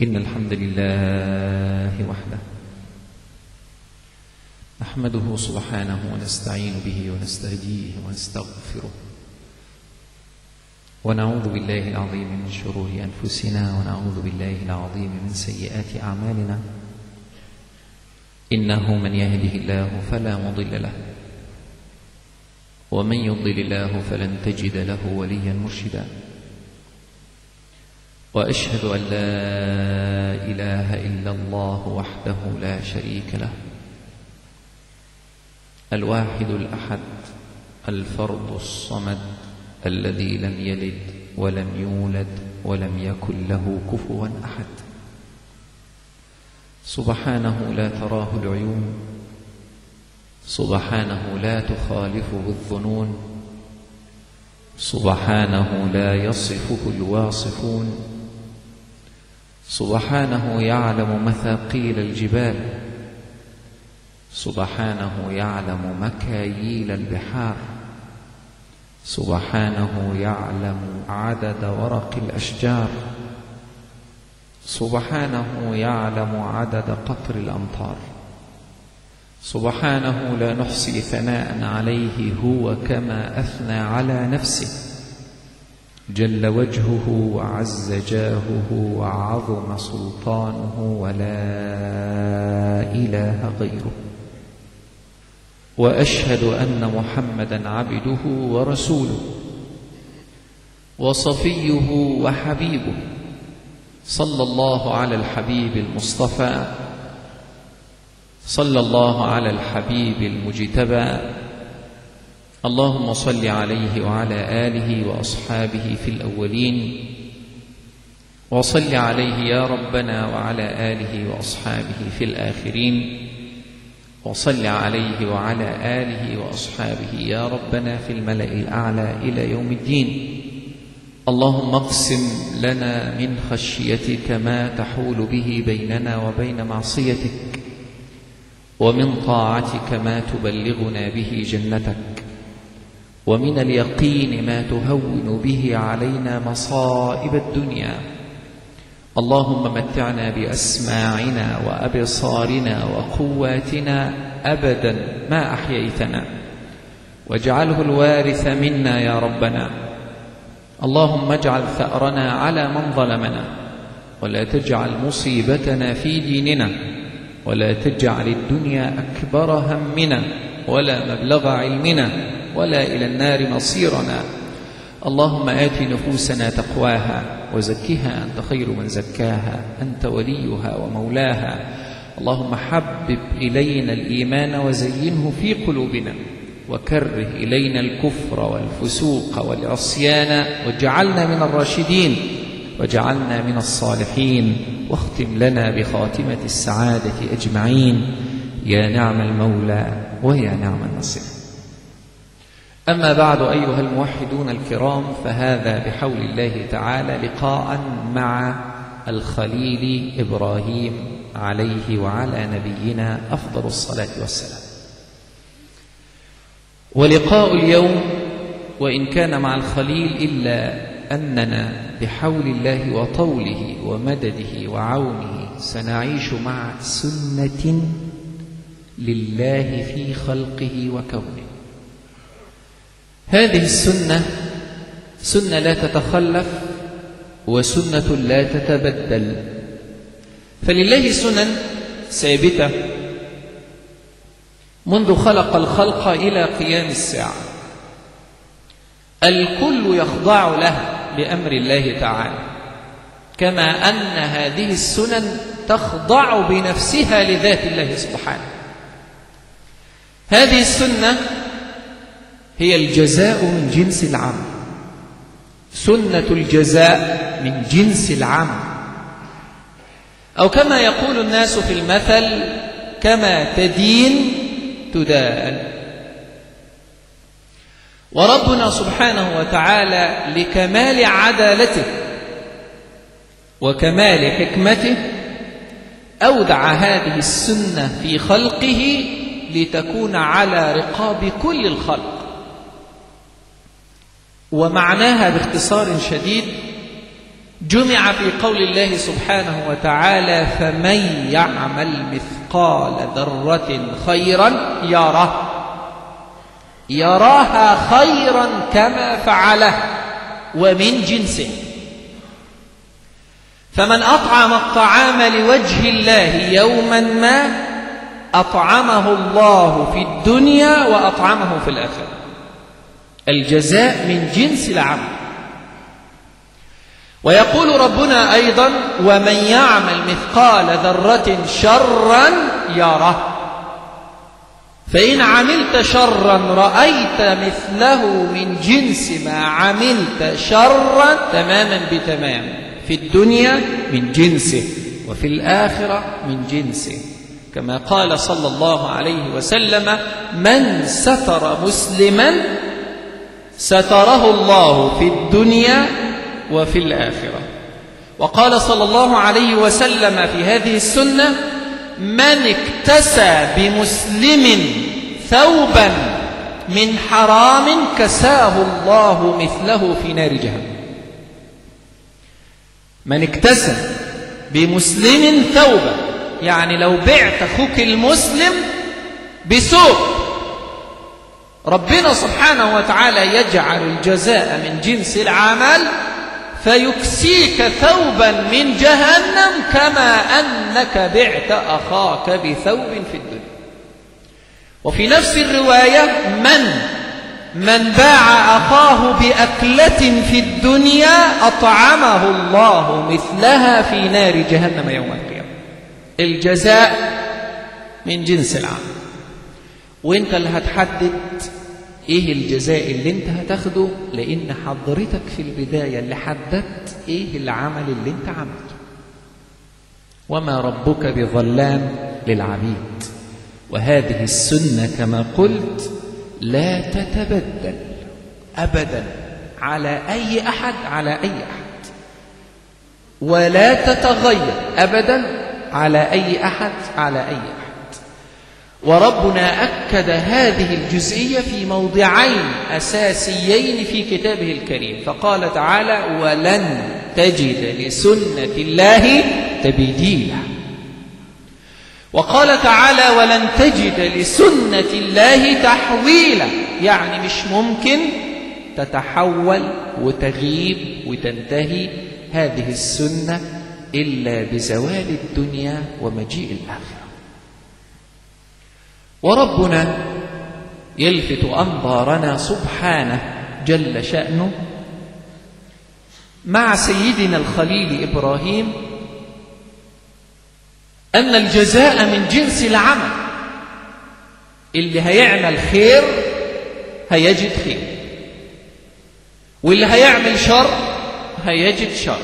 إن الحمد لله وحده نحمده سبحانه ونستعين به ونستهديه ونستغفره ونعوذ بالله العظيم من شرور أنفسنا ونعوذ بالله العظيم من سيئات أعمالنا إنه من يهده الله فلا مضل له ومن يضلل الله فلن تجد له وليا مرشدا واشهد ان لا اله الا الله وحده لا شريك له الواحد الاحد الفرد الصمد الذي لم يلد ولم يولد ولم يكن له كفوا احد سبحانه لا تراه العيون سبحانه لا تخالفه الظنون سبحانه لا يصفه الواصفون سبحانه يعلم مثاقيل الجبال سبحانه يعلم مكاييل البحار سبحانه يعلم عدد ورق الاشجار سبحانه يعلم عدد قطر الامطار سبحانه لا نحصي ثناء عليه هو كما اثنى على نفسه جل وجهه وعز جاهه وعظم سلطانه ولا اله غيره واشهد ان محمدا عبده ورسوله وصفيه وحبيبه صلى الله على الحبيب المصطفى صلى الله على الحبيب المجتبى اللهم صل عليه وعلى اله واصحابه في الاولين وصل عليه يا ربنا وعلى اله واصحابه في الاخرين وصل عليه وعلى اله واصحابه يا ربنا في الملا الاعلى الى يوم الدين اللهم اقسم لنا من خشيتك ما تحول به بيننا وبين معصيتك ومن طاعتك ما تبلغنا به جنتك ومن اليقين ما تهون به علينا مصائب الدنيا اللهم متعنا باسماعنا وابصارنا وقواتنا ابدا ما احييتنا واجعله الوارث منا يا ربنا اللهم اجعل ثارنا على من ظلمنا ولا تجعل مصيبتنا في ديننا ولا تجعل الدنيا اكبر همنا ولا مبلغ علمنا ولا الى النار مصيرنا اللهم ات نفوسنا تقواها وزكها انت خير من زكاها انت وليها ومولاها اللهم حبب الينا الايمان وزينه في قلوبنا وكره الينا الكفر والفسوق والعصيان واجعلنا من الراشدين واجعلنا من الصالحين واختم لنا بخاتمه السعاده اجمعين يا نعم المولى ويا نعم النصير أما بعد أيها الموحدون الكرام فهذا بحول الله تعالى لقاء مع الخليل إبراهيم عليه وعلى نبينا أفضل الصلاة والسلام ولقاء اليوم وإن كان مع الخليل إلا أننا بحول الله وطوله ومدده وعونه سنعيش مع سنة لله في خلقه وكونه هذه السنة سنة لا تتخلف وسنة لا تتبدل فلله سنن ثابتة منذ خلق الخلق إلى قيام الساعة الكل يخضع له لأمر الله تعالى كما أن هذه السنن تخضع بنفسها لذات الله سبحانه هذه السنة هي الجزاء من جنس العمل سنة الجزاء من جنس العمل أو كما يقول الناس في المثل كما تدين تدان وربنا سبحانه وتعالى لكمال عدالته وكمال حكمته أودع هذه السنة في خلقه لتكون على رقاب كل الخلق ومعناها باختصار شديد جمع في قول الله سبحانه وتعالى فمن يعمل مثقال ذرة خيرا يره يراها خيرا كما فعله ومن جنسه فمن أطعم الطعام لوجه الله يوما ما أطعمه الله في الدنيا وأطعمه في الآخرة الجزاء من جنس العمل ويقول ربنا أيضا ومن يعمل مثقال ذرة شرا يره فإن عملت شرا رأيت مثله من جنس ما عملت شرا تماما بتمام في الدنيا من جنسه وفي الآخرة من جنسه كما قال صلى الله عليه وسلم من ستر مسلما ستره الله في الدنيا وفي الآخرة وقال صلى الله عليه وسلم في هذه السنة من اكتسى بمسلم ثوبا من حرام كساه الله مثله في نار جهنم من اكتسى بمسلم ثوبا يعني لو بعت اخوك المسلم بسوء ربنا سبحانه وتعالى يجعل الجزاء من جنس العمل فيكسيك ثوبا من جهنم كما أنك بعت أخاك بثوب في الدنيا وفي نفس الرواية من من باع أخاه بأكلة في الدنيا أطعمه الله مثلها في نار جهنم يوم القيامة الجزاء من جنس العمل وانت اللي هتحدد ايه الجزاء اللي انت هتاخده لان حضرتك في البداية اللي حددت ايه العمل اللي انت عملته وما ربك بظلام للعبيد وهذه السنة كما قلت لا تتبدل أبدا على أي أحد على أي أحد ولا تتغير أبدا على أي أحد على أي أحد وربنا أكد هذه الجزئية في موضعين أساسيين في كتابه الكريم فقال تعالى ولن تجد لسنة الله تبديلا وقال تعالى ولن تجد لسنة الله تحويلا يعني مش ممكن تتحول وتغيب وتنتهي هذه السنة إلا بزوال الدنيا ومجيء الآخرة وربنا يلفت أنظارنا سبحانه جل شأنه مع سيدنا الخليل إبراهيم أن الجزاء من جنس العمل اللي هيعمل خير هيجد خير واللي هيعمل شر هيجد شر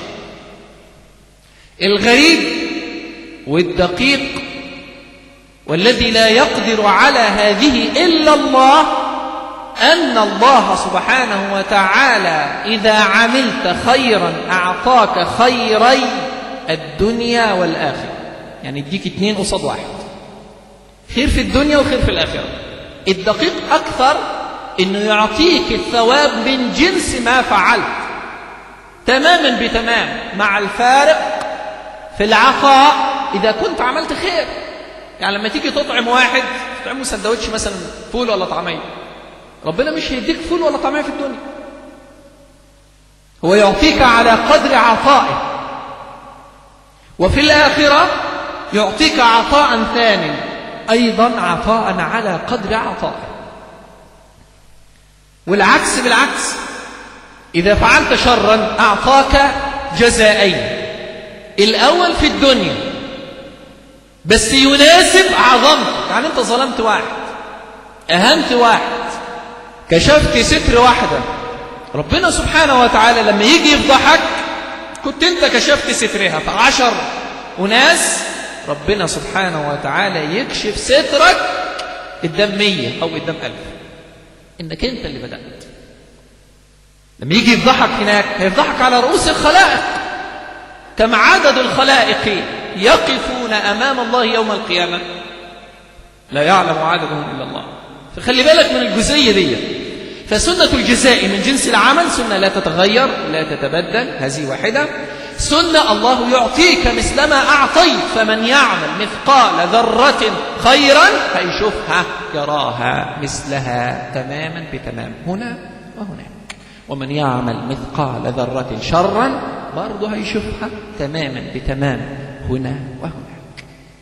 الغريب والدقيق والذي لا يقدر على هذه إلا الله أن الله سبحانه وتعالى إذا عملت خيرا أعطاك خيري الدنيا والآخرة يعني يديك اتنين قصاد واحد خير في الدنيا وخير في الآخرة الدقيق أكثر أنه يعطيك الثواب من جنس ما فعلت تماما بتمام مع الفارق في العطاء إذا كنت عملت خير يعني لما تيجي تطعم واحد تطعمه سندوتش مثلا فول ولا طعمية ربنا مش هيديك فول ولا طعمية في الدنيا هو يعطيك على قدر عطائه وفي الآخرة يعطيك عطاء ثاني أيضا عطاء على قدر عطائه والعكس بالعكس إذا فعلت شرا أعطاك جزائين الأول في الدنيا بس يناسب عظمتك يعني أنت ظلمت واحد أهنت واحد كشفت ستر واحدة ربنا سبحانه وتعالى لما يجي يفضحك كنت أنت كشفت سترها فعشر وناس ربنا سبحانه وتعالى يكشف سترك قدام مية أو قدام ألف إنك أنت اللي بدأت لما يجي يفضحك هناك هيفضحك على رؤوس الخلائق كم عدد الخلائق يقفون أمام الله يوم القيامة لا يعلم عددهم إلا الله فخلي بالك من الجزئية دي فسنة الجزاء من جنس العمل سنة لا تتغير لا تتبدل هذه واحدة سنة الله يعطيك مثلما أعطيت فمن يعمل مثقال ذرة خيرا هيشوفها يراها مثلها تماما بتمام هنا وهناك ومن يعمل مثقال ذرة شرا برضه هيشوفها تماما بتمام هنا وهناك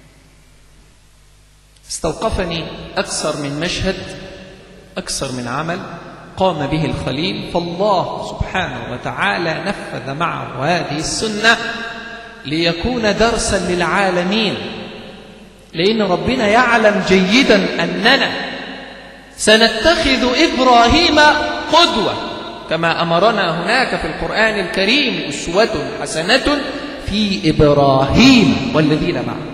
استوقفني أكثر من مشهد أكثر من عمل قام به الخليل فالله سبحانه وتعالى نفذ معه هذه السنة ليكون درسا للعالمين لأن ربنا يعلم جيدا أننا سنتخذ إبراهيم قدوة كما أمرنا هناك في القرآن الكريم أسوة حسنة في إبراهيم والذين معه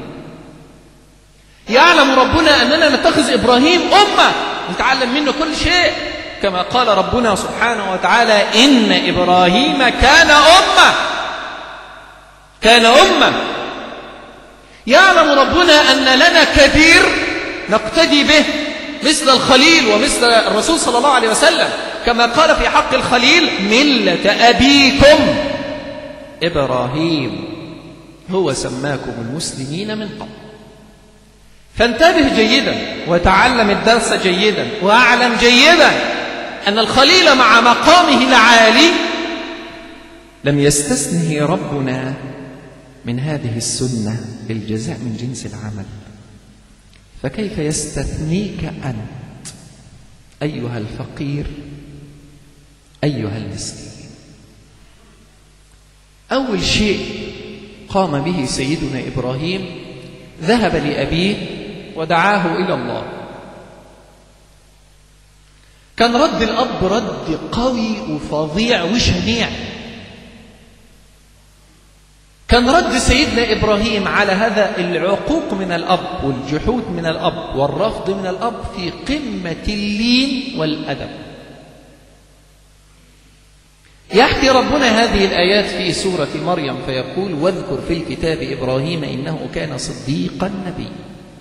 يعلم ربنا أننا نتخذ إبراهيم أمة نتعلم منه كل شيء كما قال ربنا سبحانه وتعالى إن إبراهيم كان أمة كان أمة يعلم ربنا أن لنا كبير نقتدي به مثل الخليل ومثل الرسول صلى الله عليه وسلم كما قال في حق الخليل ملة أبيكم إبراهيم هو سماكم المسلمين من قبل فانتبه جيدا وتعلم الدرس جيدا واعلم جيدا أن الخليل مع مقامه العالي لم يستثنه ربنا من هذه السنة بالجزاء من جنس العمل فكيف يستثنيك أنت أيها الفقير أيها المسكين أول شيء قام به سيدنا إبراهيم ذهب لأبيه ودعاه إلى الله كان رد الأب رد قوي وفظيع وشنيع كان رد سيدنا إبراهيم على هذا العقوق من الأب والجحود من الأب والرفض من الأب في قمة اللين والأدب يحكي ربنا هذه الآيات في سورة مريم فيقول واذكر في الكتاب إبراهيم إنه كان صديقا نبيا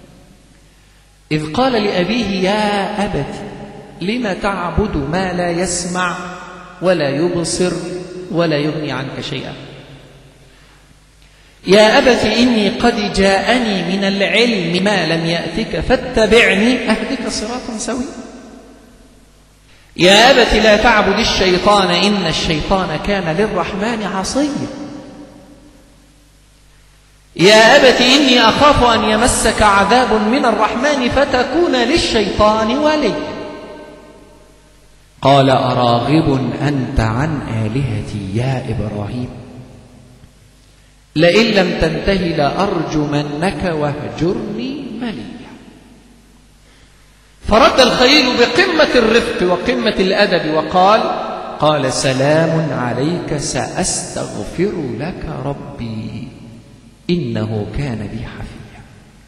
إذ قال لأبيه يا أبت لم تعبد ما لا يسمع ولا يبصر ولا يغني عنك شيئا يا أبت إني قد جاءني من العلم ما لم يأتك فاتبعني أهدك صراطا سويا يا أبت لا تعبد الشيطان إن الشيطان كان للرحمن عصيا يا أبت إني أخاف أن يمسك عذاب من الرحمن فتكون للشيطان وليا قال أراغب أنت عن آلهتي يا إبراهيم لئن لم تنته لأرجمنك واهجرني مليا فرد الخليل بقمة الرفق وقمة الأدب وقال قال سلام عليك سأستغفر لك ربي إنه كان بي حفيا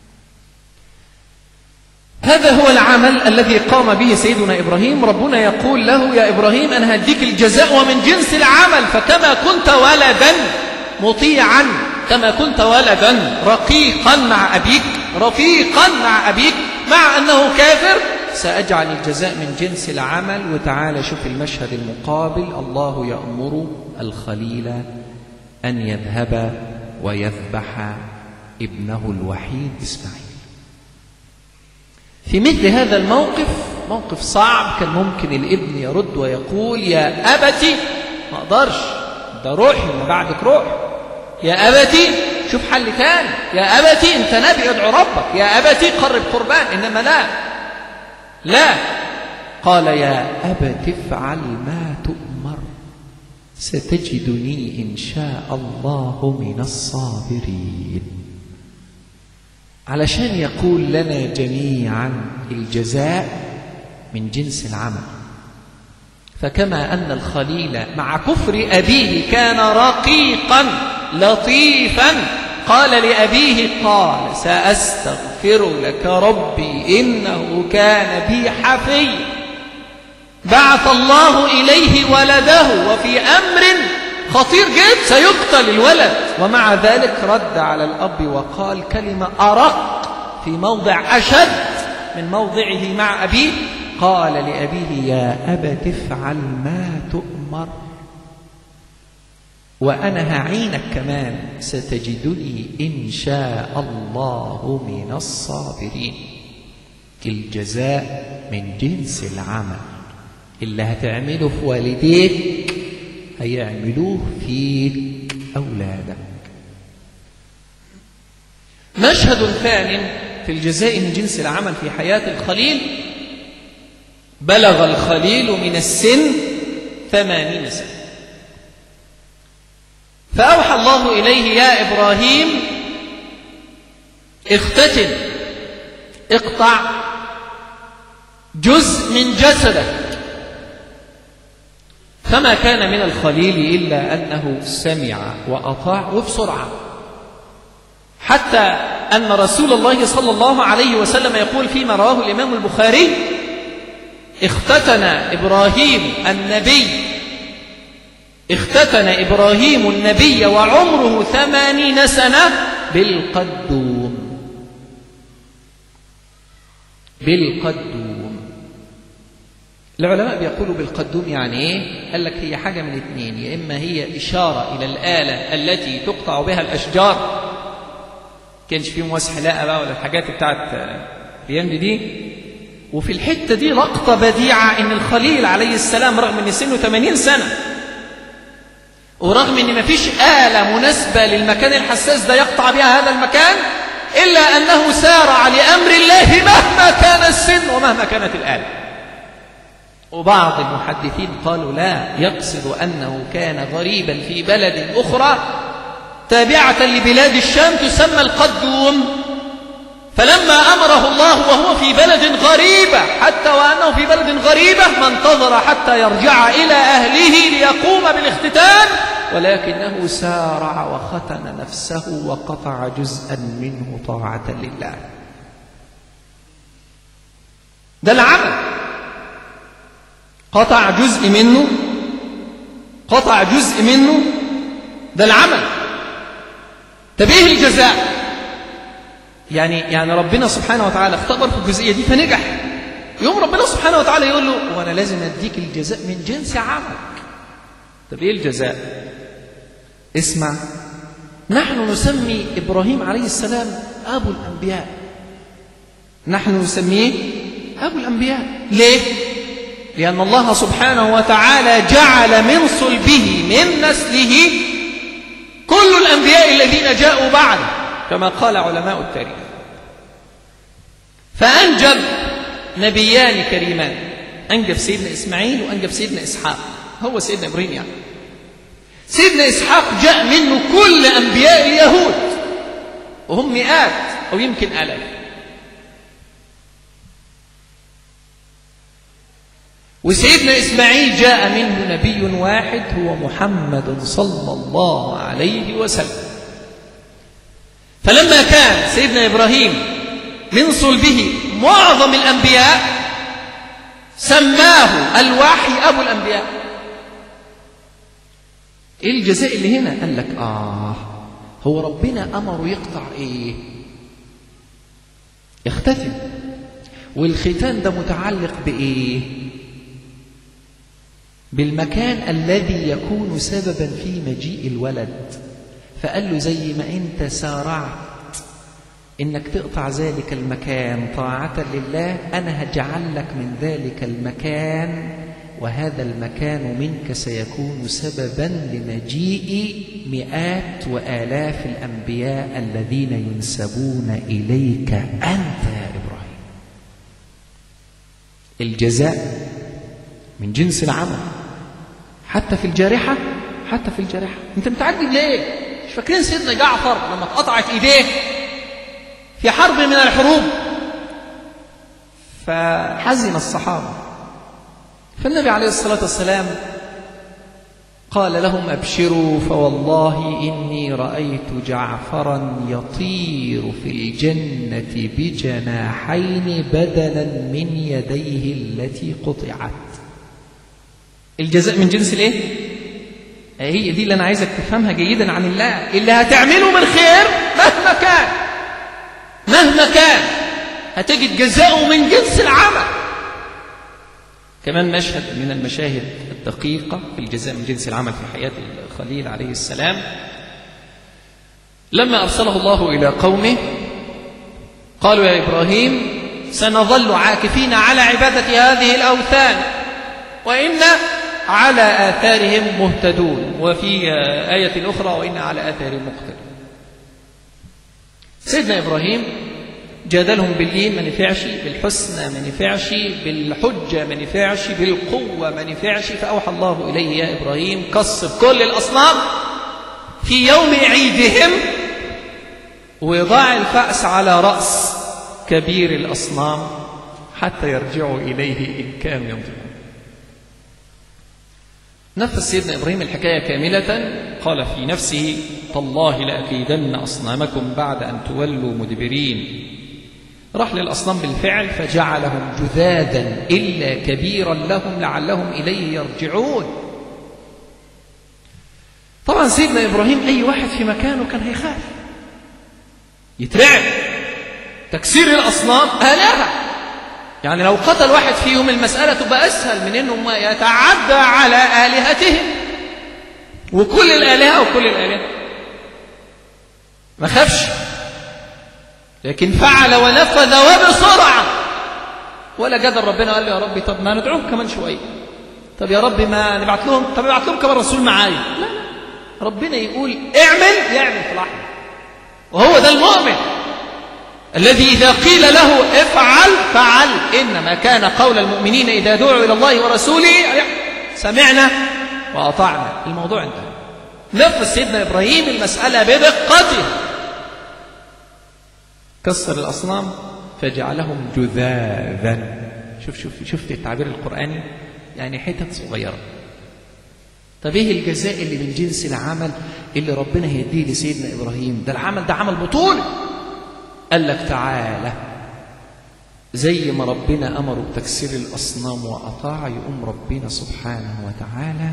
هذا هو العمل الذي قام به سيدنا إبراهيم ربنا يقول له يا إبراهيم أنا هديك الجزاء ومن جنس العمل فكما كنت ولدا مطيعا كما كنت ولدا رقيقا مع أبيك رفيقا مع أبيك مع أنه كافر سأجعل الجزاء من جنس العمل وتعالى شوف المشهد المقابل الله يأمر الخليل أن يذهب ويذبح ابنه الوحيد إسماعيل في مثل هذا الموقف موقف صعب كان ممكن الابن يرد ويقول يا أبتي ما أقدرش ده روحي من بعدك روح يا أبتي شوف حل تاني يا أبتي أنت نبي ادعو ربك يا أبتي قرب قربان إنما لا لا قال يا أبت افعل ما تؤمر ستجدني إن شاء الله من الصابرين علشان يقول لنا جميعا الجزاء من جنس العمل فكما أن الخليل مع كفر أبيه كان رقيقا لطيفا قال لأبيه قال سأستغفر لك ربي إنه كان بي حفي بعث الله إليه ولده وفي أمر خطير جدا سيقتل الولد ومع ذلك رد على الأب وقال كلمة أرق في موضع أشد من موضعه مع أبيه قال لأبيه يا أبت افعل ما تؤمر وأنا هعينك كمان ستجدني إن شاء الله من الصابرين الجزاء من جنس العمل اللي هتعمله في والديك هيعملوه فيك أولادك مشهد ثان في الجزاء من جنس العمل في حياة الخليل بلغ الخليل من السن ثمانين سنة فأوحى الله إليه يا إبراهيم اختتن اقطع جزء من جسدك فما كان من الخليل إلا أنه سمع وأطاع وبسرعة حتى أن رسول الله صلى الله عليه وسلم يقول فيما رواه الإمام البخاري اختتن إبراهيم النبي اختتن إبراهيم النبي وعمره ثمانين سنة بالقدوم بالقدوم العلماء بيقولوا بالقدوم يعني ايه قال لك هي حاجة من اثنين يا إما هي إشارة إلى الآلة التي تقطع بها الأشجار كانش فيه مواسح لاقة بقى ولا الحاجات بتاعت الأيام دي وفي الحتة دي لقطة بديعة إن الخليل عليه السلام رغم إن سنه 80 سنة ورغم إن مفيش آلة مناسبة للمكان الحساس ده يقطع بها هذا المكان إلا أنه سارع لأمر الله مهما كان السن ومهما كانت الآلة وبعض المحدثين قالوا لا يقصد أنه كان غريبا في بلد أخرى تابعة لبلاد الشام تسمى القدوم فلما أمره الله وهو في بلد غريبة حتى وأنه في بلد غريبة ما انتظر حتى يرجع إلى أهله ليقوم بالاختتان ولكنه سارع وختن نفسه وقطع جزءا منه طاعة لله ده العمل قطع جزء منه قطع جزء منه ده العمل طب ايه الجزاء يعني يعني ربنا سبحانه وتعالى اختبر في الجزئيه دي فنجح يوم ربنا سبحانه وتعالى يقول له وانا لازم اديك الجزاء من جنس عملك طب ايه الجزاء اسمع نحن نسمي ابراهيم عليه السلام ابو الانبياء نحن نسميه ابو الانبياء ليه لان الله سبحانه وتعالى جعل من صلبه من نسله كل الانبياء الذين جاءوا بعده كما قال علماء التاريخ فأنجب نبيان كريمان أنجب سيدنا إسماعيل وأنجب سيدنا إسحاق هو سيدنا إبراهيم يعني سيدنا إسحاق جاء منه كل أنبياء اليهود وهم مئات أو يمكن آلاف وسيدنا إسماعيل جاء منه نبي واحد هو محمد صلى الله عليه وسلم فلما كان سيدنا إبراهيم من صلبه معظم الأنبياء سماه الوحي أبو الأنبياء إيه الجزاء اللي هنا قال لك آه هو ربنا أمره يقطع إيه يختتم والختان ده متعلق بإيه بالمكان الذي يكون سببا في مجيء الولد فقال له زي ما انت سارعت انك تقطع ذلك المكان طاعة لله انا هجعل لك من ذلك المكان وهذا المكان منك سيكون سببا لمجيء مئات والاف الانبياء الذين ينسبون اليك انت يا ابراهيم الجزاء من جنس العمل حتى في الجارحه حتى في الجارحه انت متعجب ليه مش فاكرين سيدنا جعفر لما اتقطعت ايديه في حرب من الحروب فحزن الصحابه فالنبي عليه الصلاه والسلام قال لهم ابشروا فوالله اني رايت جعفرا يطير في الجنه بجناحين بدلا من يديه التي قطعت الجزاء من جنس الايه هي دي اللي انا عايزك تفهمها جيدا عن الله اللي هتعمله من خير مهما كان مهما كان هتجد جزاؤه من جنس العمل كمان مشهد من المشاهد الدقيقة في الجزاء من جنس العمل في حياة الخليل عليه السلام لما أرسله الله إلى قومه قالوا يا إبراهيم سنظل عاكفين على عبادة هذه الأوثان وإن على آثارهم مهتدون وفي آية أخرى وإن على آثارهم مقتدون سيدنا إبراهيم جادلهم باللين ما نفعش بالحسنى ما نفعش بالحجة ما نفعش بالقوة ما نفعش فأوحى الله إليه يا إبراهيم كسر كل الأصنام في يوم عيدهم وضع الفأس على رأس كبير الأصنام حتى يرجعوا إليه إن كانوا ينطقون نفذ سيدنا إبراهيم الحكاية كاملة قال في نفسه تالله لأكيدن أصنامكم بعد أن تولوا مدبرين راح للأصنام بالفعل فجعلهم جذاذا إلا كبيرا لهم لعلهم إليه يرجعون طبعا سيدنا إبراهيم أي واحد في مكانه كان هيخاف يترعب تكسير الأصنام آلهة يعني لو قتل واحد فيهم المسألة تبقى أسهل من إنه ما يتعدى على آلهتهم وكل الآلهة وكل الآلهة ما خافش لكن فعل ونفذ وبسرعة ولا جدل ربنا قال له يا ربي طب ما ندعوهم كمان شوية طب يا ربي ما نبعت لهم طب نبعت لهم كمان رسول معايا لا لا ربنا يقول اعمل يعمل في لحظة وهو ده المؤمن الذي إذا قيل له افعل فعل إنما كان قول المؤمنين إذا دعوا إلى الله ورسوله سمعنا وأطعنا الموضوع انتهى نفذ سيدنا إبراهيم المسألة بدقته كسر الأصنام فجعلهم جذاذا شوف شوف شفت التعبير القرآني يعني حتت صغيرة طب ايه الجزاء اللي من جنس العمل اللي ربنا هيديه لسيدنا ابراهيم ده العمل ده عمل بطولة قال لك تعالى زي ما ربنا امره بتكسير الاصنام واطاع يقوم ربنا سبحانه وتعالى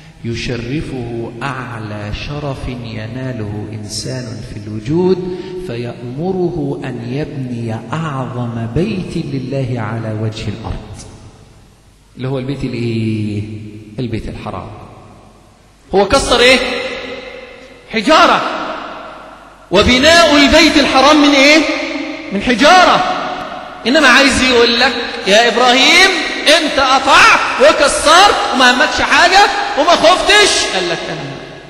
يشرفه اعلى شرف يناله انسان في الوجود فيامره ان يبني اعظم بيت لله على وجه الارض اللي هو البيت الايه البيت الحرام هو كسر ايه حجاره وبناء البيت الحرام من ايه من حجاره انما عايز يقول لك يا ابراهيم انت اطعت وكسرت وما همكش حاجه وما خفتش قال لك انا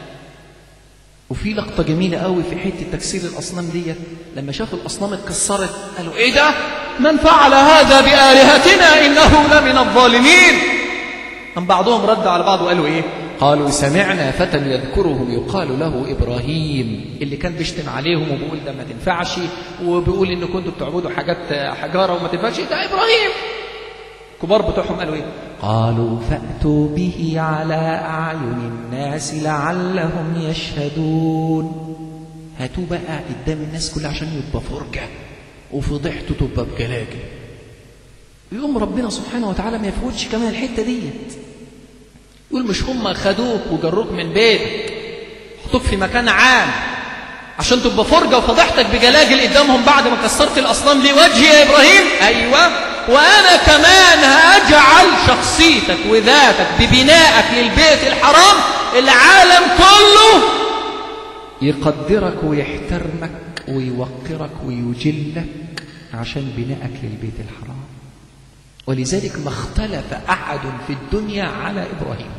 وفي لقطه جميله قوي في حته تكسير الاصنام ديت لما شافوا الاصنام اتكسرت قالوا ايه ده من فعل هذا بالهتنا انه لمن الظالمين أم بعضهم رد على بعض وقالوا إيه قالوا سمعنا فتى يذكرهم يقال له إبراهيم اللي كان بيشتم عليهم وبيقول ده ما تنفعش وبيقول إن كنتوا بتعبدوا حاجات حجارة وما تنفعش ده إبراهيم كبار بتوعهم قالوا إيه قالوا فأتوا به على أعين الناس لعلهم يشهدون هاتوا بقى قدام الناس كلها عشان يبقى فرجة وفضحته تبقى بجلاجل يقوم ربنا سبحانه وتعالى ما يفوتش كمان الحتة ديت يقول مش هم خدوك وجروك من بيتك حطوك في مكان عام عشان تبقى فرجة وفضحتك بجلاجل قدامهم بعد ما كسرت الأصنام لوجهي يا إبراهيم أيوة وأنا كمان هجعل شخصيتك وذاتك ببنائك للبيت الحرام العالم كله يقدرك ويحترمك ويوقرك ويجلك عشان بنائك للبيت الحرام ولذلك ما اختلف أحد في الدنيا على إبراهيم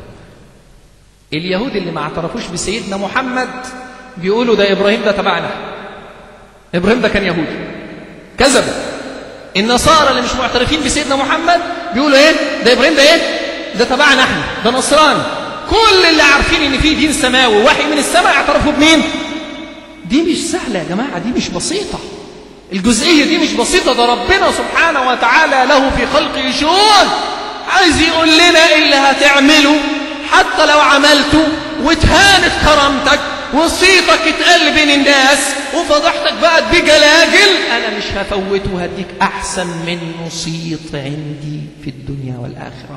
اليهود اللي ما اعترفوش بسيدنا محمد بيقولوا ده إبراهيم ده تبعنا إبراهيم ده كان يهودي كذبوا النصارى اللي مش معترفين بسيدنا محمد بيقولوا ايه ده إبراهيم ده ايه ده تبعنا احنا ده نصراني كل اللي عارفين ان في دين سماوي وحي من السماء اعترفوا بمين دي مش سهلة يا جماعة دي مش بسيطة الجزئية دي مش بسيطة ده ربنا سبحانه وتعالى له في خلقه شؤون عايز يقول لنا اللي هتعمله حتى لو عملته واتهانت كرامتك وصيتك اتقل بين الناس وفضحتك بقت بجلاجل انا مش هفوته هديك احسن منه صيت عندي في الدنيا والاخره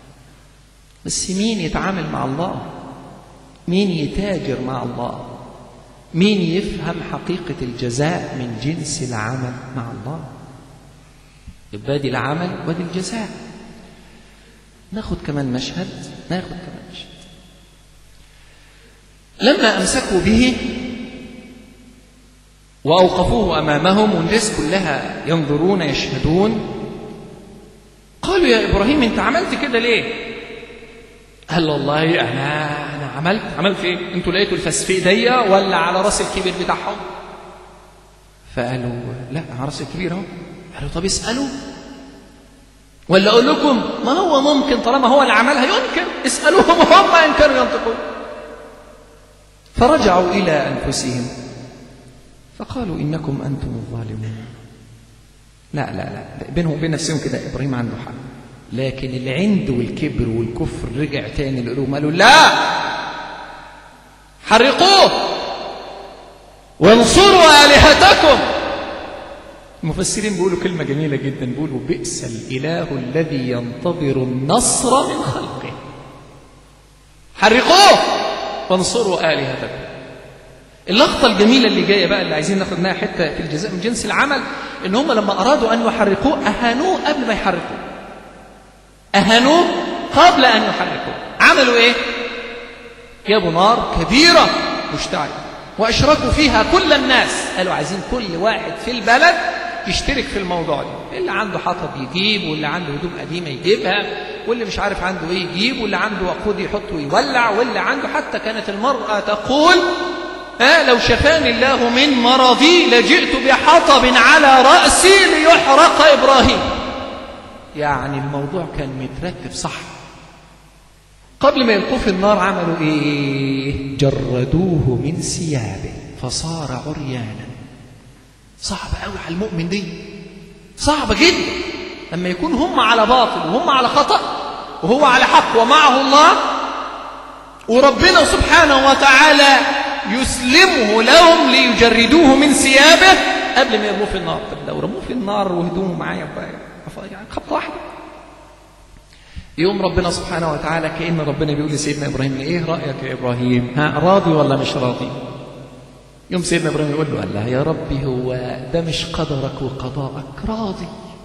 بس مين يتعامل مع الله مين يتاجر مع الله مين يفهم حقيقة الجزاء من جنس العمل مع الله يبقى دي العمل ودي الجزاء ناخد كمان مشهد ناخد كمان مشهد لما أمسكوا به وأوقفوه أمامهم والناس كلها ينظرون يشهدون قالوا يا إبراهيم أنت عملت كده ليه قال والله أنا أنا عملت عملت إيه أنتوا لقيتوا الفاس في إيديا ولا على راس الكبير بتاعهم فقالوا لا على راس الكبير اهو قالوا طب اسألوا ولا أقول لكم ما هو ممكن طالما هو اللي عملها ينكر اسألوهم هم إن كانوا ينطقون فرجعوا إلى أنفسهم فقالوا إنكم أنتم الظالمون لا لا لا بينهم وبين نفسهم كده إبراهيم عنده حق لكن العند والكبر والكفر رجع تاني لقلوبهم قالوا لا حرقوه وانصروا آلهتكم المفسرين بيقولوا كلمة جميلة جدا بيقولوا بئس الإله الذي ينتظر النصر من خلقه حرقوه وانصروا آلهتكم اللقطة الجميلة اللي جاية بقى اللي عايزين ناخد منها حتة في الجزاء من جنس العمل إن هم لما أرادوا أن يحرقوه أهانوه قبل ما يحرقوه أهانوه قبل أن يحرقوه عملوا إيه؟ جابوا نار كبيرة مشتعلة وأشركوا فيها كل الناس قالوا عايزين كل واحد في البلد يشترك في الموضوع ده اللي عنده حطب يجيب واللي عنده هدوم قديمة يجيبها واللي مش عارف عنده ايه يجيب واللي عنده وقود يحطه ويولع واللي عنده حتى كانت المرأة تقول آه لو شفاني الله من مرضي لجئت بحطب على رأسي ليحرق إبراهيم يعني الموضوع كان مترتب صح قبل ما يلقوا في النار عملوا ايه جردوه من ثيابه فصار عريانا صعب قوي على المؤمن دي صعبة جدا لما يكون هم على باطل وهم على خطأ وهو على حق ومعه الله وربنا سبحانه وتعالى يسلمه لهم ليجردوه من ثيابه قبل ما يرموه في النار طب لو رموه في النار وهدومه معايا يعني خبطة واحدة يوم ربنا سبحانه وتعالى كأن ربنا بيقول لسيدنا إبراهيم إيه رأيك يا إبراهيم ها راضي ولا مش راضي يوم سيدنا إبراهيم يقول له الله يا ربي هو ده مش قدرك وقضاءك راضي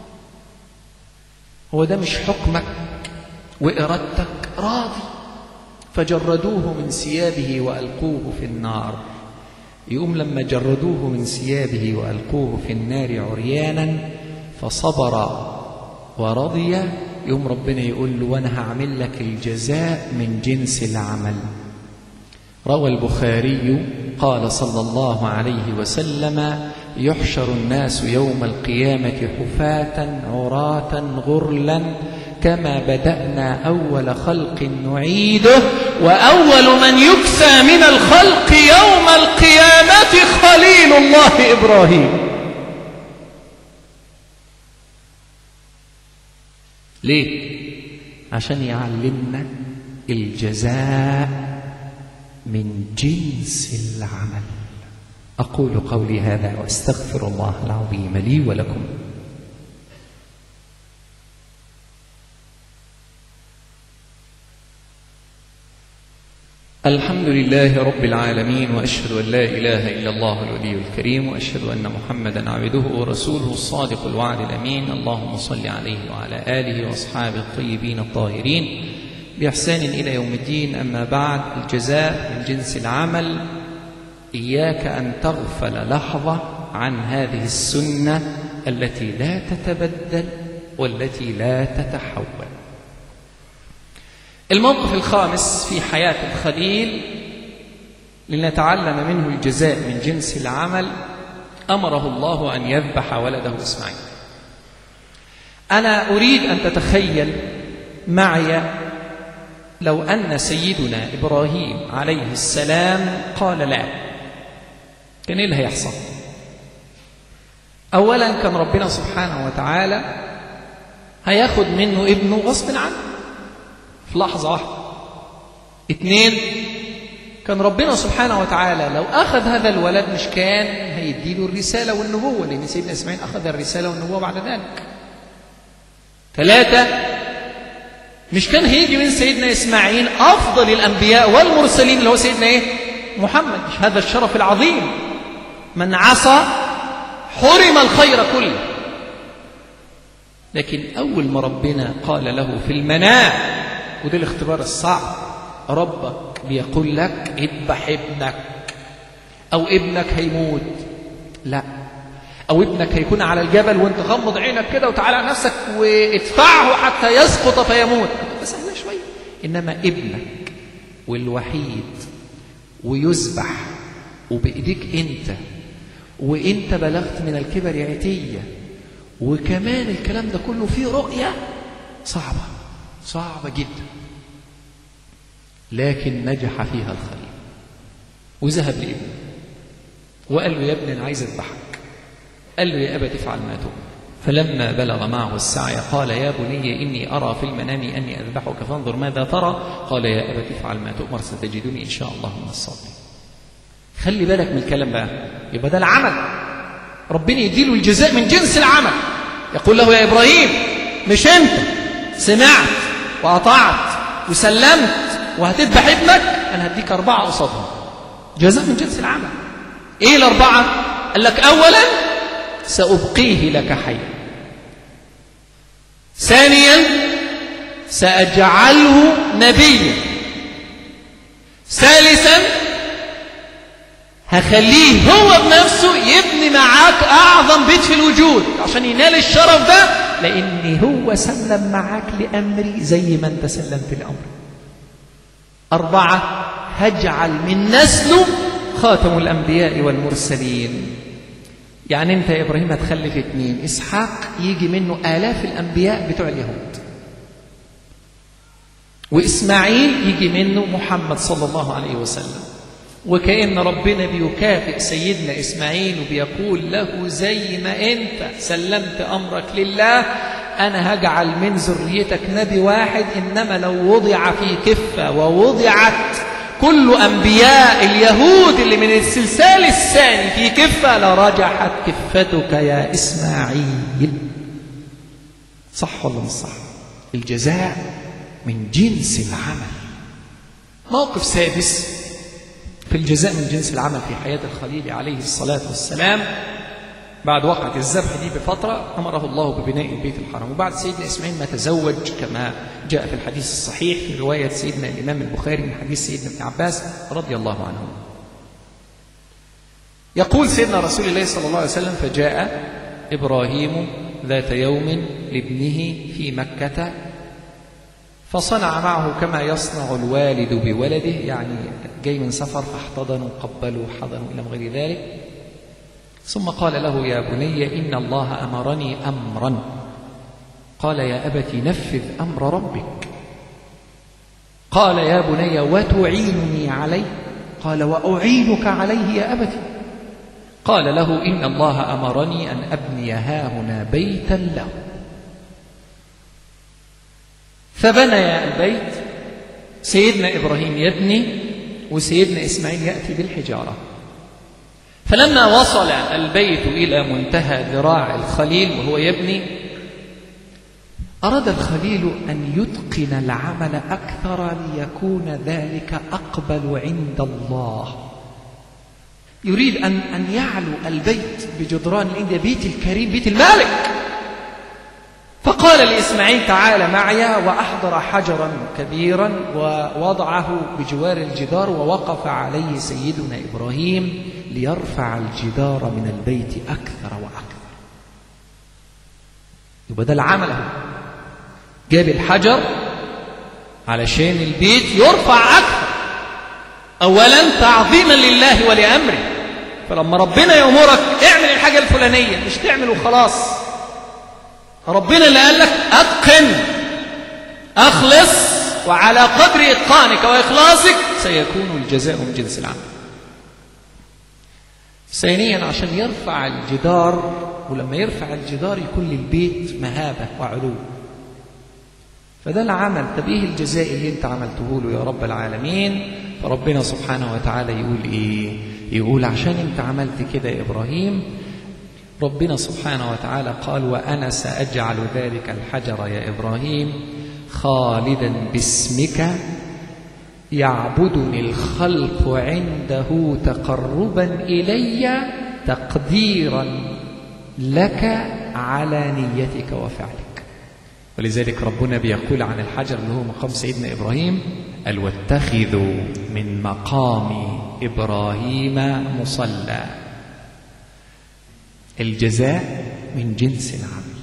هو ده مش حكمك وإرادتك راضي فجردوه من ثيابه وألقوه في النار يقوم لما جردوه من ثيابه وألقوه في النار عريانا فصبر ورضي يوم ربنا يقول له وانا هعمل لك الجزاء من جنس العمل روى البخاري قال صلى الله عليه وسلم يحشر الناس يوم القيامة حفاة عراة غرلا كما بدأنا أول خلق نعيده وأول من يكسى من الخلق يوم القيامة خليل الله إبراهيم ليه؟ عشان يعلمنا الجزاء من جنس العمل أقول قولي هذا وأستغفر الله العظيم لي ولكم الحمد لله رب العالمين واشهد ان لا اله الا الله الولي الكريم واشهد ان محمدا عبده ورسوله الصادق الوعد الامين اللهم صل عليه وعلى اله واصحابه الطيبين الطاهرين باحسان الى يوم الدين اما بعد الجزاء من جنس العمل اياك ان تغفل لحظه عن هذه السنه التي لا تتبدل والتي لا تتحول الموقف الخامس في حياة الخليل لنتعلم منه الجزاء من جنس العمل أمره الله أن يذبح ولده إسماعيل أنا أريد أن تتخيل معي لو أن سيدنا إبراهيم عليه السلام قال لا كان إيه اللي هيحصل أولا كان ربنا سبحانه وتعالى هياخد منه ابنه غصب عنه في لحظة واحدة اثنين كان ربنا سبحانه وتعالى لو أخذ هذا الولد مش كان هيديله الرسالة والنبوة لأن سيدنا إسماعيل أخذ الرسالة والنبوة بعد ذلك ثلاثة مش كان هيجي من سيدنا إسماعيل أفضل الأنبياء والمرسلين اللي هو سيدنا إيه؟ محمد مش هذا الشرف العظيم من عصى حرم الخير كله لكن أول ما ربنا قال له في المنام وده الاختبار الصعب ربك بيقول لك اذبح ابنك أو ابنك هيموت لا أو ابنك هيكون على الجبل وانت غمض عينك كده وتعالى على نفسك وادفعه حتى يسقط فيموت سهلة شوية إنما ابنك والوحيد ويذبح وبإيديك أنت وأنت بلغت من الكبر عتية وكمان الكلام ده كله فيه رؤية صعبة صعبة جدا لكن نجح فيها الخليل وذهب لابنه وقال له يا ابني أنا عايز أذبحك قال له يا أبت افعل ما تؤمر فلما بلغ معه السعي قال يا بني إني أرى في المنام أني أذبحك فانظر ماذا ترى قال يا أبت افعل ما تؤمر ستجدني إن شاء الله من الصابرين خلي بالك من الكلام بقى يبقى ده العمل ربنا يديله الجزاء من جنس العمل يقول له يا إبراهيم مش أنت سمعت وأطعت وسلمت وهتذبح ابنك أنا هديك أربعة قصادهم جزاء من جنس العمل إيه الأربعة؟ قال لك أولا سأبقيه لك حيا ثانيا سأجعله نبيا ثالثا هخليه هو بنفسه يبني معاك أعظم بيت في الوجود عشان ينال الشرف ده لأن هو سلم معاك لأمري زي ما أنت سلمت لأمري أربعة هجعل من نسله خاتم الأنبياء والمرسلين يعني أنت يا إبراهيم هتخلف اتنين إسحاق يجي منه آلاف الأنبياء بتوع اليهود وإسماعيل يجي منه محمد صلى الله عليه وسلم وكأن ربنا بيكافئ سيدنا إسماعيل وبيقول له زي ما أنت سلمت أمرك لله أنا هجعل من ذريتك نبي واحد إنما لو وضع في كفة ووضعت كل أنبياء اليهود اللي من السلسال الثاني في كفة لرجحت كفتك يا إسماعيل صح ولا مش صح الجزاء من جنس العمل موقف سادس في الجزاء من جنس العمل في حياة الخليل عليه الصلاة والسلام بعد وقعة الذبح دي بفترة أمره الله ببناء البيت الحرام وبعد سيدنا إسماعيل ما تزوج كما جاء في الحديث الصحيح في رواية سيدنا الإمام البخاري من حديث سيدنا ابن عباس رضي الله عنه يقول سيدنا رسول الله صلى الله عليه وسلم فجاء إبراهيم ذات يوم لابنه في مكة فصنع معه كما يصنع الوالد بولده يعني جاي من سفر فاحتضنوا قبلوا حضنوا إلى غير ذلك ثم قال له يا بني إن الله أمرني أمرا قال يا أبت نفذ أمر ربك قال يا بني وتعينني عليه قال وأعينك عليه يا أبت قال له إن الله أمرني أن أبني هاهنا بيتا له فبني البيت سيدنا إبراهيم يبني وسيدنا إسماعيل يأتي بالحجارة فلما وصل البيت إلى منتهى ذراع الخليل وهو يبني أراد الخليل أن يتقن العمل أكثر ليكون ذلك أقبل عند الله يريد أن أن يعلو البيت بجدران عند بيت الكريم بيت المالك فقال لإسماعيل تعال معي وأحضر حجرا كبيرا ووضعه بجوار الجدار ووقف عليه سيدنا إبراهيم ليرفع الجدار من البيت أكثر وأكثر يبقى ده العمل اهو جاب الحجر علشان البيت يرفع أكثر أولا تعظيما لله ولأمره فلما ربنا يأمرك اعمل الحاجة الفلانية مش تعمل وخلاص ربنا اللي قال لك أتقن أخلص وعلى قدر إتقانك وإخلاصك سيكون الجزاء من جنس العمل ثانيا عشان يرفع الجدار ولما يرفع الجدار يكون للبيت مهابة وعلو فده العمل طب ايه الجزاء اللي انت عملته له يا رب العالمين فربنا سبحانه وتعالى يقول ايه يقول عشان انت عملت كده يا ابراهيم ربنا سبحانه وتعالى قال وانا ساجعل ذلك الحجر يا ابراهيم خالدا باسمك يعبدني الخلق عنده تقربا الي تقديرا لك على نيتك وفعلك ولذلك ربنا بيقول عن الحجر اللي هو مقام سيدنا إبراهيم قال واتخذوا من مقام إبراهيم مصلى الجزاء من جنس العمل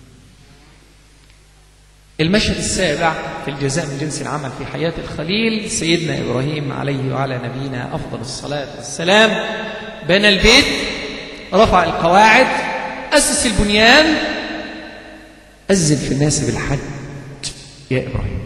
المشهد السابع في الجزاء من جنس العمل في حياة الخليل سيدنا إبراهيم عليه وعلى نبينا أفضل الصلاة والسلام بنى البيت رفع القواعد أسس البنيان أذن في الناس بالحج يا إبراهيم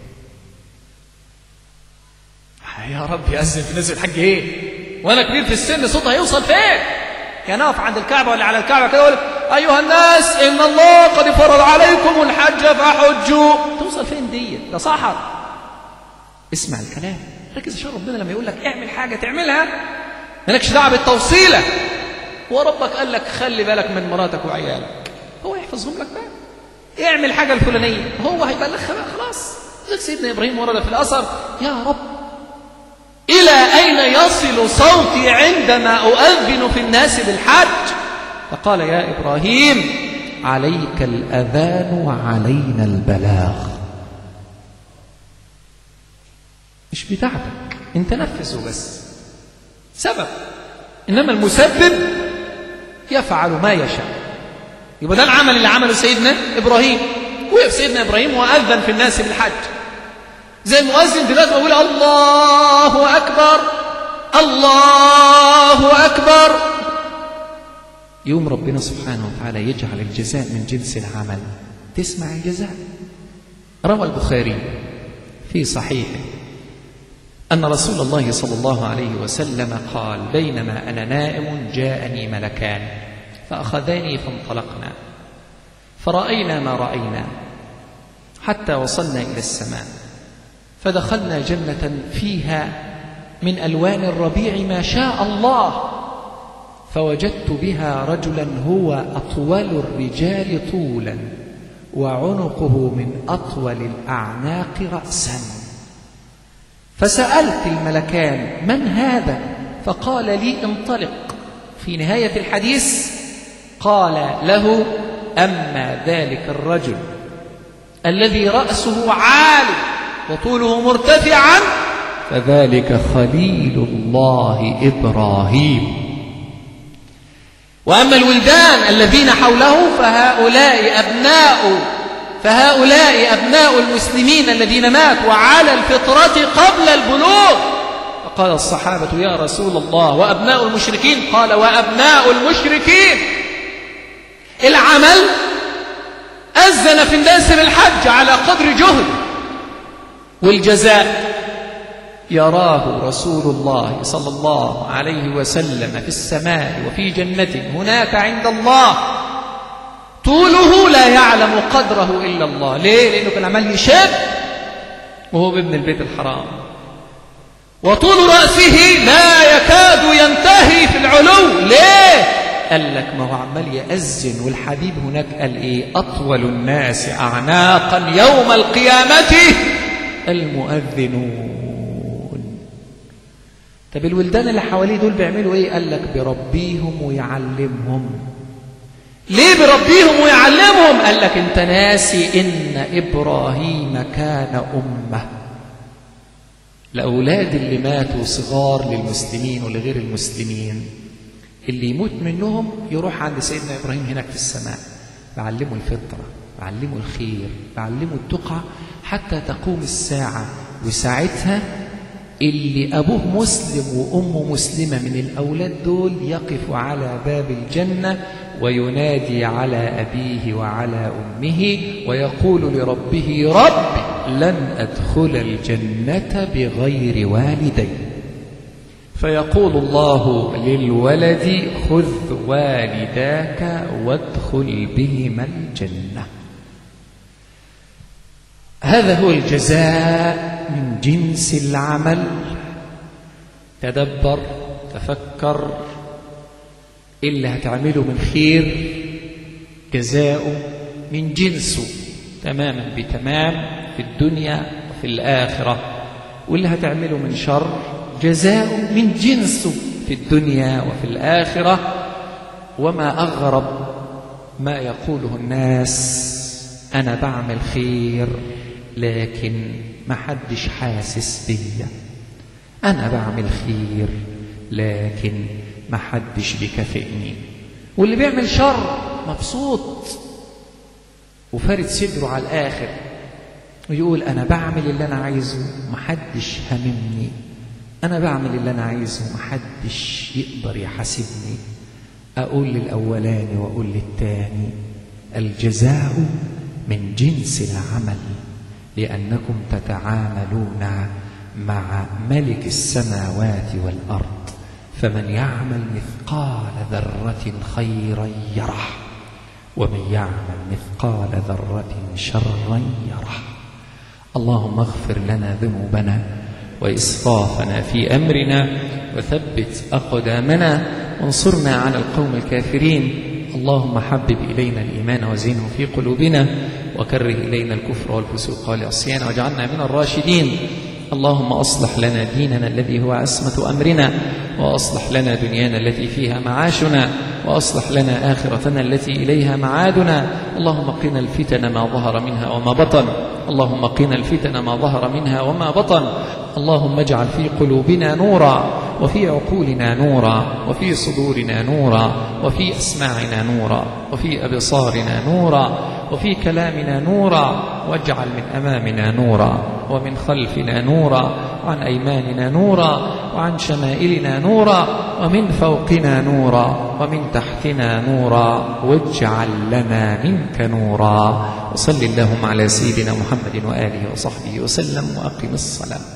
يا رب يأذن في الناس بالحج إيه وأنا كبير في السن صوتها هيوصل فين كان أقف عند الكعبة ولا على الكعبة كده يقول أيها الناس إن الله قد فرض عليكم الحج فحجوا توصل فين دي ده صحر اسمع الكلام ركز عشان ربنا لما يقول لك اعمل حاجة تعملها مالكش دعوة بالتوصيلة وربك قال لك خلي بالك من مراتك وعيالك هو يحفظهم لك بقى اعمل حاجة الفلانية هو هيبلغها بقى خلاص لك سيدنا إبراهيم ورد في الأثر يا رب إلى أين يصل صوتي عندما أؤذن في الناس بالحج فقال يا إبراهيم عليك الأذان وعلينا البلاغ مش بتاعتك انت نفذه بس سبب إنما المسبب يفعل ما يشاء يبقى ده العمل اللي عمله سيدنا إبراهيم وقف سيدنا إبراهيم وأذن في الناس بالحج زي المؤذن دلوقتي بيقول الله أكبر الله أكبر يوم ربنا سبحانه وتعالى يجعل الجزاء من جنس العمل تسمع الجزاء روى البخاري في صحيحه أن رسول الله صلى الله عليه وسلم قال بينما أنا نائم جاءني ملكان فأخذاني فانطلقنا فرأينا ما رأينا حتى وصلنا إلى السماء فدخلنا جنة فيها من ألوان الربيع ما شاء الله فوجدت بها رجلا هو أطول الرجال طولا وعنقه من أطول الأعناق رأسا فسألت الملكان من هذا فقال لي انطلق في نهاية الحديث قال له أما ذلك الرجل الذي رأسه عالي وطوله مرتفعا فذلك خليل الله إبراهيم وأما الولدان الذين حوله فهؤلاء أبناء فهؤلاء أبناء المسلمين الذين ماتوا على الفطرة قبل البلوغ فقال الصحابة يا رسول الله وأبناء المشركين قال وأبناء المشركين العمل أذن في الناس بالحج على قدر جهد والجزاء يراه رسول الله صلى الله عليه وسلم في السماء وفي جنة هناك عند الله طوله لا يعلم قدره إلا الله ليه؟ لأنه كان عمال يشاب وهو بابن البيت الحرام وطول رأسه لا يكاد ينتهي في العلو ليه؟ قال لك ما هو عمال يأذن والحبيب هناك قال إيه أطول الناس أعناقا يوم القيامة المؤذنون طب الولدان اللي حواليه دول بيعملوا ايه قال لك بربيهم ويعلمهم ليه بربيهم ويعلمهم قال لك انت ناسي ان ابراهيم كان امه الاولاد اللي ماتوا صغار للمسلمين ولغير المسلمين اللي يموت منهم يروح عند سيدنا ابراهيم هناك في السماء بعلمه الفطره بعلمه الخير بعلمه التقى حتى تقوم الساعه وساعتها اللي أبوه مسلم وأمه مسلمة من الأولاد دول يقف على باب الجنة وينادي على أبيه وعلى أمه ويقول لربه رب لن أدخل الجنة بغير والدي فيقول الله للولد خذ والداك وادخل بهما الجنه هذا هو الجزاء من جنس العمل تدبر تفكر اللي هتعمله من خير جزاؤه من جنسه تماما بتمام في الدنيا وفي الآخرة واللي هتعمله من شر جزاؤه من جنسه في الدنيا وفي الآخرة وما أغرب ما يقوله الناس أنا بعمل خير لكن ما حدش حاسس بيا أنا بعمل خير لكن ما حدش بيكافئني واللي بيعمل شر مبسوط وفارد صدره على الآخر ويقول أنا بعمل اللي أنا عايزه محدش هممني أنا بعمل اللي أنا عايزه محدش يقدر يحاسبني أقول للأولاني وأقول للتاني الجزاء من جنس العمل لأنكم تتعاملون مع ملك السماوات والأرض فمن يعمل مثقال ذرة خيرا يره ومن يعمل مثقال ذرة شرا يره اللهم اغفر لنا ذنوبنا وإسرافنا في أمرنا وثبت أقدامنا وانصرنا على القوم الكافرين اللهم حبب إلينا الإيمان وزينه في قلوبنا وكره إلينا الكفر والفسوق والعصيان واجعلنا من الراشدين اللهم أصلح لنا ديننا الذي هو عصمة أمرنا وأصلح لنا دنيانا التي فيها معاشنا وأصلح لنا آخرتنا التي إليها معادنا اللهم قنا الفتن ما ظهر منها وما بطن اللهم قنا الفتن ما ظهر منها وما بطن اللهم اجعل في قلوبنا نورا وفي عقولنا نورا وفي صدورنا نورا وفي أسماعنا نورا وفي أبصارنا نورا وفي كلامنا نورا واجعل من أمامنا نورا ومن خلفنا نورا وعن أيماننا نورا وعن شمائلنا نورا ومن فوقنا نورا ومن تحتنا نورا واجعل لنا منك نورا وصل اللهم على سيدنا محمد وآله وصحبه وسلم وأقم الصلاة